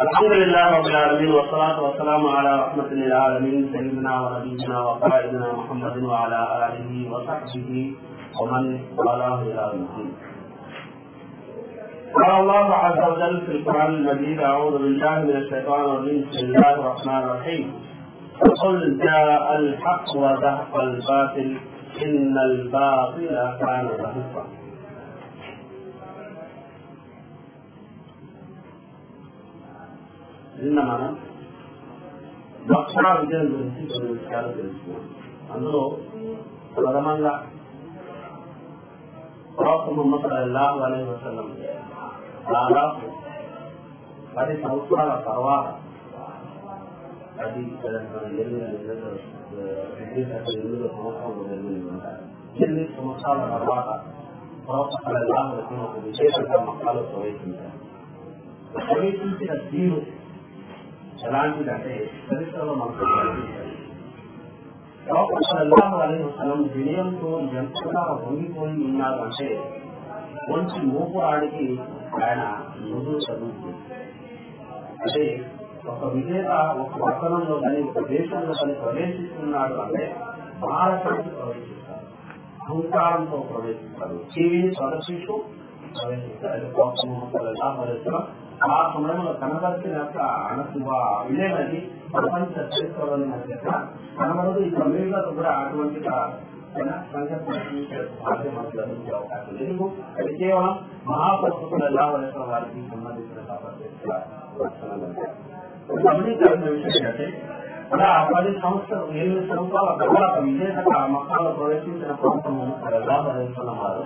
الحمد لله رب العالمين والصلاة والسلام على رحمة للعالمين سيدنا ونبينا وقائدنا محمد وعلى آله وصحبه ومن والاه إلى الدين. قال الله عز وجل في القرآن المجيد أعوذ بالله من الشيطان الرجيم بسم الله الرحمن الرحيم قل جاء الحق وزهق الباطل إن الباطل كان زهقا నిన్న మనం దక్షిణ విజయం గురించి కొన్ని విషయాలు తెలుసుకున్నాం అందులో ప్రథమంగా ప్రవక్త ముహమ్మద్ అల్లాహు అలీ వసలం దాదాపు పది సంవత్సరాల తర్వాత పది ఎనిమిది ఎనిమిది సంవత్సరాలు ఎనిమిది ఉంటాయి ఎనిమిది సంవత్సరాల తర్వాత ప్రవక్త అల్లాహు వసలం ఒక విశేషంగా మక్కాలో ప్రవేశించారు ప్రవేశించిన తీరు ఎలాంటిదంటే చరిత్రలో మనకు అలహం వినయంతో ఎంతగా వంగిపోయి ఉన్నారు అంటే మంచి మూపు ఆడికి ఆయన నుదురు చదువుతుంది అంటే ఒక విజేత ఒక పట్టణంలో కానీ ఒక దేశంలో కానీ ప్రవేశిస్తున్నాడు అంటే భారతానికి ప్రవేశిస్తారు అహంకారంతో ప్రవేశిస్తారు టీవీని ప్రదర్శిస్తూ ప్రవేశిస్తారు ఆ సమయంలో కనబడిన యొక్క అనసువ విలేనది ప్రపంచ చరిత్రలోని మధ్య కనబడదు ఈ సమయంలో కూడా అటువంటి లభించే అవకాశం లేదు అది కేవలం మహాపురుషులు ఎలా వలసిన వారికి సంబంధించిన కాబట్టి గమనించాల్సిన విషయం ఏంటంటే అలా పది సంవత్సరం ఎనిమిది సంవత్సరాల తర్వాత విజేతగా మక్కాలో ప్రవేశించిన ప్రభుత్వం ఎలా వలసిన వారు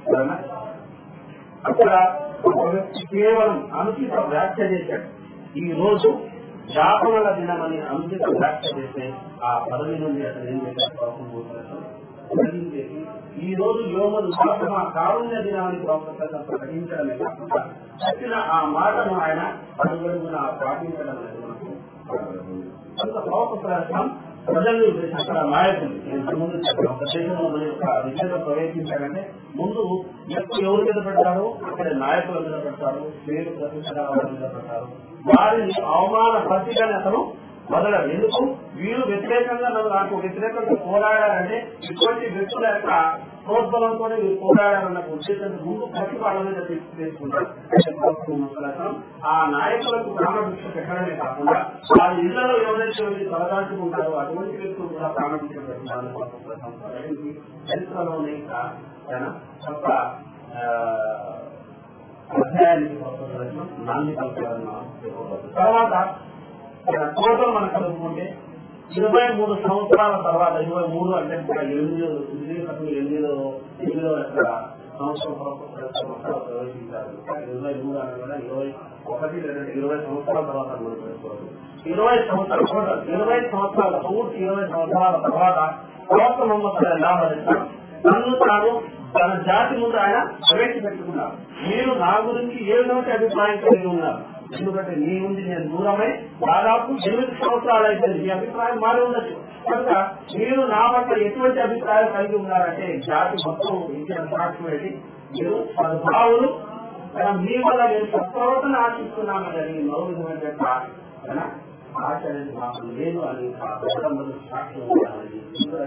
అక్కడ ఒక వ్యక్తి కేవలం అనుచిత వ్యాఖ్య చేశాడు ఈ రోజు జాపనల దినమని అనుచిత వ్యాఖ్య చేస్తే ఆ పదవి నుండి అతను ఏం చేశారు ఈ రోజు యోమలు శాసన కారుణ్య దినాన్ని ప్రవక్త ప్రకటించడమే కాకుండా చెప్పిన ఆ మాటను ఆయన అడుగడుగున పాటించడం అనేది మనకు అంత ప్రవక్త ప్రజల్ని అక్కడ నాయకులు నేను ముందు చెప్పాను ఒక దేశంలో మన యొక్క విద్యలో ప్రవేశించాలంటే ముందు ఎక్కువ ఎవరి మీద పెడతారు అక్కడ నాయకుల మీద పెడతారు పేరు ప్రతిష్టల మీద పెడతారు వారిని అవమాన పరిస్థితిని అతను మొదలడు ఎందుకు వీరు వ్యతిరేకంగా నన్ను నాకు వ్యతిరేకంగా పోరాడారంటే ఇటువంటి వ్యక్తుల యొక్క ప్రోద్బలంతో వీరు పోరాడారన్న ఉద్దేశం ముందు ప్రతిపాదన మీద తీసుకుంటారు ఆ నాయకులకు ప్రాణభిక్ష పెట్టడమే కాకుండా వారి ఇళ్లలో ఎవరైతే వీళ్ళు తలదాచుకుంటారో అటువంటి వ్యక్తులు కూడా ప్రాణభిక్ష పెట్టాలని చరిత్రలోనే కొత్త అధ్యాయానికి నాంది కల్పాలన్న తర్వాత టోటల్ మనం చదువుకుంటే ఇరవై మూడు సంవత్సరాల తర్వాత ఇరవై మూడు అంటే ఎనిమిది ఎనిమిదో ఎనిమిదో ఎక్కడ సంవత్సరం ప్రవేశించారు ఇరవై మూడు అని కూడా ఇరవై ఒకటి లేదంటే ఇరవై సంవత్సరాల తర్వాత మనం పెట్టుకోవచ్చు ఇరవై సంవత్సరాల టోటల్ ఇరవై సంవత్సరాల పూర్తి ఇరవై సంవత్సరాల తర్వాత ప్రవక్త మొహమ్మద్ ఎలా తను తాను తన జాతి ముందు ఆయన ప్రవేశపెట్టుకున్నారు మీరు నా గురించి ఏ విధమైన అభిప్రాయం కలిగి ఉన్నారు ఎందుకంటే నీ నుండి నేను దూరమై దాదాపు ఎనిమిది సంవత్సరాలు అయితే మీ అభిప్రాయం మారి ఉండొచ్చు కనుక మీరు నా పట్ల ఎటువంటి అభిప్రాయం కలిగి ఉన్నారంటే జాతి మొత్తం ఇచ్చిన సాక్షి పెట్టి మీరు సద్భావులు మీ వల్ల నేను సత్ప్రవర్తన ఆశిస్తున్నాను అని మరో విధమైన ఆశ అనేది మాకు లేదు అని సాక్షి ఉండాలని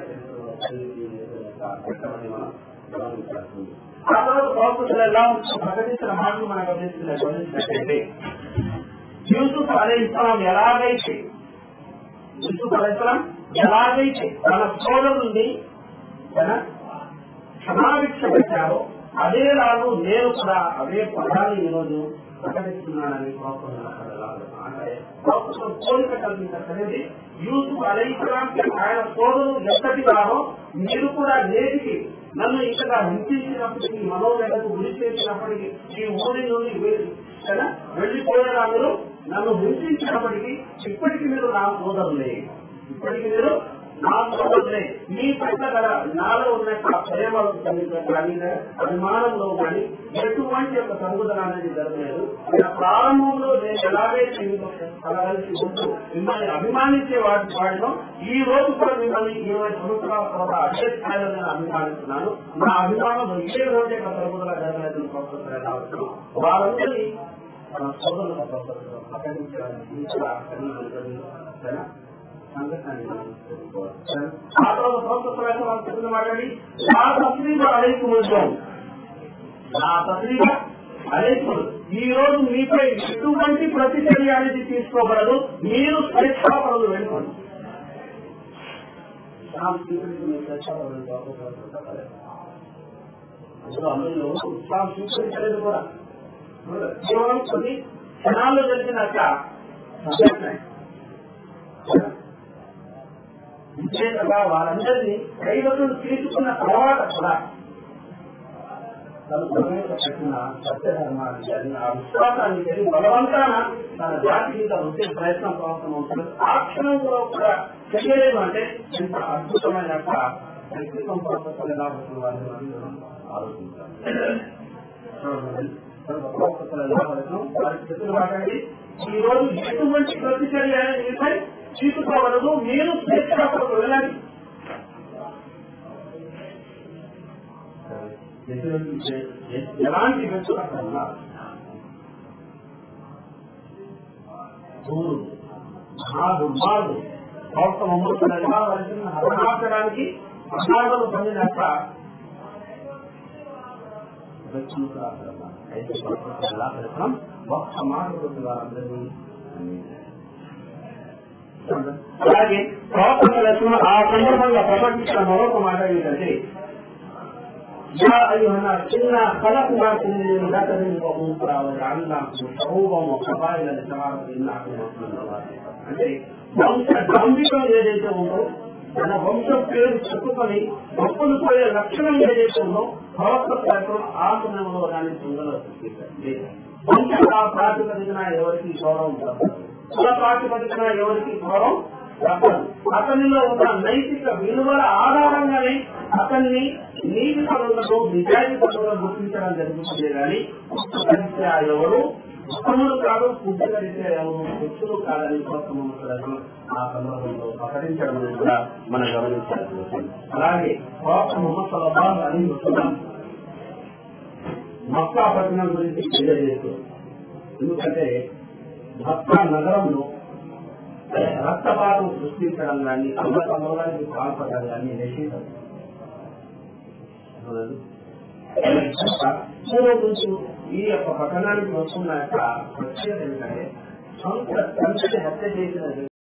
పెట్టమని మనం గమనించాల్సింది ఆ తర్వాత ప్రవక్తలు ఎలా ప్రకటించిన మాటలు మనం గమనించిన గమనించినట్లయితే యూసుఫ్ అలే ఇస్లాం ఎలాగైతే యూసుఫ్ అలే ఇస్లాం ఎలాగైతే తన సోదరుని తన క్షమాభిక్ష పెట్టారో అదే రాను నేను కూడా అదే పదాన్ని ఈరోజు ప్రకటిస్తున్నానని పోలిక కల్పించలేదు యూసుఫ్ అలే ఇస్లాంకి ఆయన సోదరు ఎంతటి వారో మీరు కూడా నేటికి నన్ను ఇంతగా హింసించినప్పటికీ మనోవేదకు గురి చేసినప్పటికీ ఈ ఊరి నుండి వెళ్లిపోయిన మీరు నన్ను హింసించినప్పటికీ ఇప్పటికీ మీరు నా సోదరులే ఇప్పటికీ మీరు నా సోదరులే మీ పట్ల గల నాలో ఉన్న ప్రేమ కానీ అభిమానంలో కానీ ఎటువంటి యొక్క తరుగుదల అనేది జరగలేదు ప్రారంభంలో నేను ఎలాగైతే కలగలిసి ఉంటూ మిమ్మల్ని అభిమానించే వాటి వాడిలో ఈ రోజు కూడా మిమ్మల్ని ఇరవై సంవత్సరాల తర్వాత అదే స్థాయిలో నేను అభిమానిస్తున్నాను నా అభిమానం ఏ రోజు యొక్క తరుగుదల జరగలేదు వారందరి తన సోదరుల ప్రకటించడానికి ఇంకా అక్కడి వెళ్ళి సరేనా సంఘటన ఆ తర్వాత ప్రభుత్వ వాళ్ళు చెప్పిన మాట్లాడి ఆ తస్లీమ అలైకు వచ్చాం ఆ తస్లీమ అలైకు ఈ రోజు మీపై ఎటువంటి ప్రతిచర్య అనేది తీసుకోబడదు మీరు స్వేచ్ఛాపరులు వెళ్ళిపోండి ఇస్లాం స్వీకరించిన స్వేచ్ఛాపరులు అందులో అందరిలో ఇస్లాం స్వీకరించలేదు కూడా కేవలం కొన్ని క్షణాల్లో జరిగినాక సంఘటన విశేషంగా వారందరినీ కైవసం తీసుకున్న తర్వాత కూడా తన ప్రవేశ పెట్టిన సత్యధర్మాన్ని కానీ ఆ విశ్వాసాన్ని కానీ బలవంతాన తన జాతి మీద వచ్చే ప్రయత్నం ప్రవర్తన ఉంటుంది ఆ క్షణంలో కూడా చెయ్యలేదు అంటే ఎంత అద్భుతమైన యొక్క వ్యక్తిత్వం ప్రవర్తన ఎలా ఉంటుంది వారిని మనం ఆలోచించాలి ప్రవర్తన ఎలా పడుతున్నాం వారికి చెప్పిన మాట్లాడి ఈ రోజు ఎటువంటి ప్రతిచర్య అనేది తీసుకోవడదు మీరు స్వేచ్ఛాపరకు వెళ్ళండి ఎలాంటి వ్యక్తులు అక్కడ ఉన్నారు చూడు మహా దుర్మార్గు ప్రవక్త మమ్మల్ని ఎలా వలసిన హతమార్చడానికి ప్రసాదాలు పొందినట్ట వ్యక్తులు కూడా అక్కడ ఉన్నారు. అయితే ప్రవక్త ఎలా పెడతాం ఒక్క మాట వారందరినీ అలాగే ప్రవర్తన లక్ష్మణ ఆ సందర్భంగా ప్రకటించిన మరొక మాట ఏంటంటే يا أيها الناس إنا خلقناكم من ذكر وأنثى وجعلناكم شعوبا وقبائل لتعارفوا إن أكرمكم عند الله అంటే వంశ గంభీరం ఏదైతే ఉందో తన వంశం పేరు చెప్పుకొని గొప్పలు పోయే లక్షణం ఏదైతే ఉందో ప్రవక్త ప్రయత్నం ఆ సమయంలో దాన్ని పొందలో వంశ ప్రాతిపదికన ఎవరికి గౌరవం తప్పదు కుల ప్రాతిపదికన ఎవరికి గౌరవం తప్పదు అతనిలో ఉన్న నైతిక విలువల ఆధారంగానే అతన్ని నీతి పనులను నిజాయితీ పనులను గుర్తించడం జరుగుతుంది కానీ పుస్తకరీత్యా ఎవరు ఉత్తములు కాదు పుస్తకరీత్యా ఎవరు వ్యక్తులు కాదని ప్రోత్సహించడం ఆ సందర్భంలో ప్రకటించడం అనేది కూడా మనం గమనించాల్సి వస్తుంది అలాగే ప్రవక్త ముహమ్మద్ సలహాలు అని వస్తున్నాం మక్కా పట్టణం గురించి తెలియజేస్తూ ఎందుకంటే మక్కా నగరంలో రక్తపాతం సృష్టించడం కానీ అమృతమోదానికి పాల్పడడం కానీ నిషేధం పూర్వం నుంచి ఈ యొక్క పట్టణానికి వస్తున్న యొక్క ప్రత్యేకత ఏంటంటే సొంత తండ్రిని హత్య చేసిన